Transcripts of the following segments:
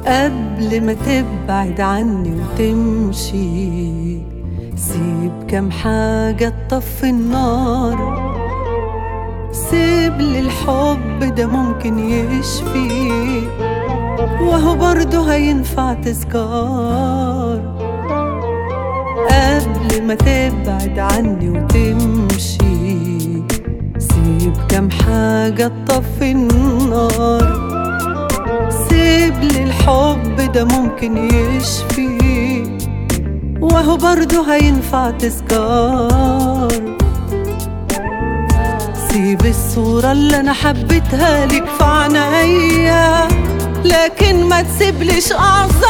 قبل ما تبعد عني وتمشي سيب كم حاجة تطفي النار سيب لي الحب ده ممكن يشفي وهو برضه هينفع تذكار قبل ما تبعد عني وتمشي سيب كم حاجة تطفي النار سيب لي الحب ده ممكن يشفي وهو برضه هينفع تذكار سيب الصورة اللي أنا حبيتها لك في عنايا لكن ما تسيبليش أعذار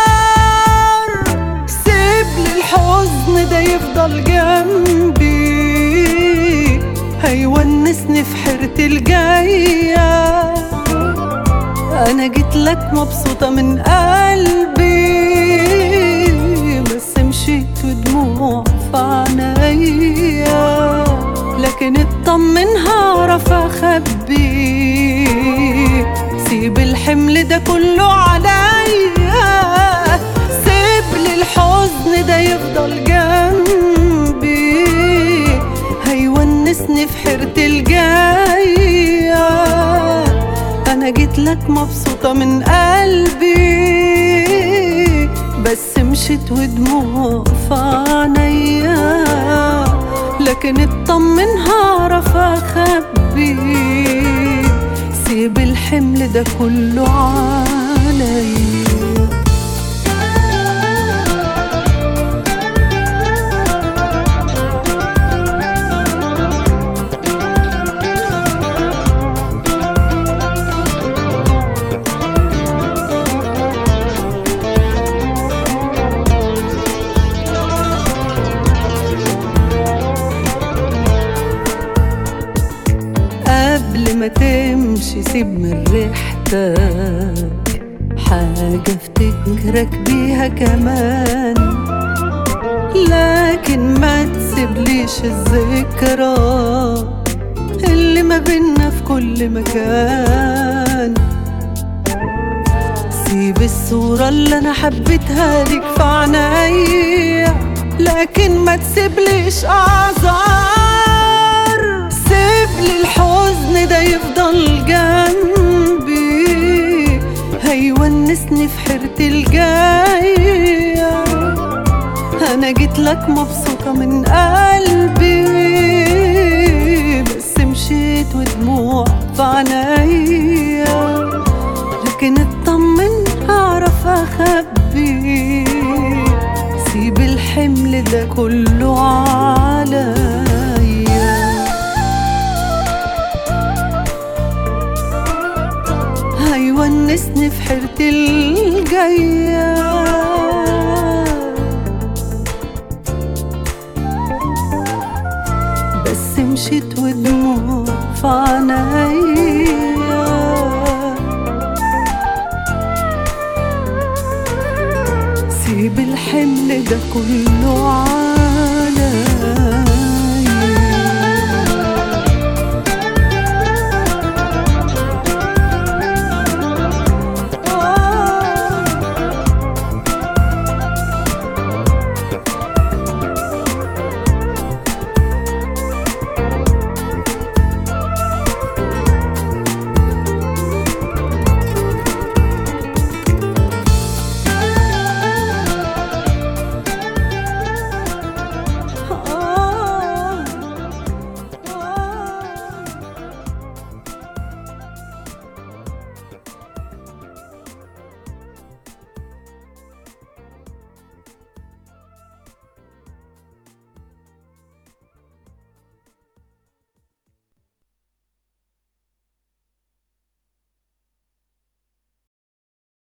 سيب لي الحزن ده يفضل جنبي هيونسني في حيرتي الجايه انا جيت لك مبسوطة من قلبي بس مشيت ودموع في عينيا لكن اطمن هعرف اخبي سيب الحمل ده كله عليا سيب لي الحزن ده يفضل جنبي هيونسني في حيرتي الجايه انا جيت لك مبسوطة من قلبي بس مشيت ودموع في عينيا لكن اطمن هعرف اخبي سيب الحمل ده كله عليا قبل ما تمشي سيب من ريحتك حاجة افتكرك بيها كمان لكن ما تسيبليش الذكرى اللي ما بينا في كل مكان سيب الصورة اللي أنا حبيتها لك في عنايا لكن ما تسيبليش أعذار سيب لي الحزن ده يفضل جنبي هيونسني في حيرتي الجاية أنا جيت لك مبسوطة من قلبي بس مشيت ودموع في عينيا لكن اطمن هعرف اخبي سيب الحمل ده كله عليا هيونسني في حيرتي الجايه بس مشيت ودموع في عينيا سيب الحمل ده كله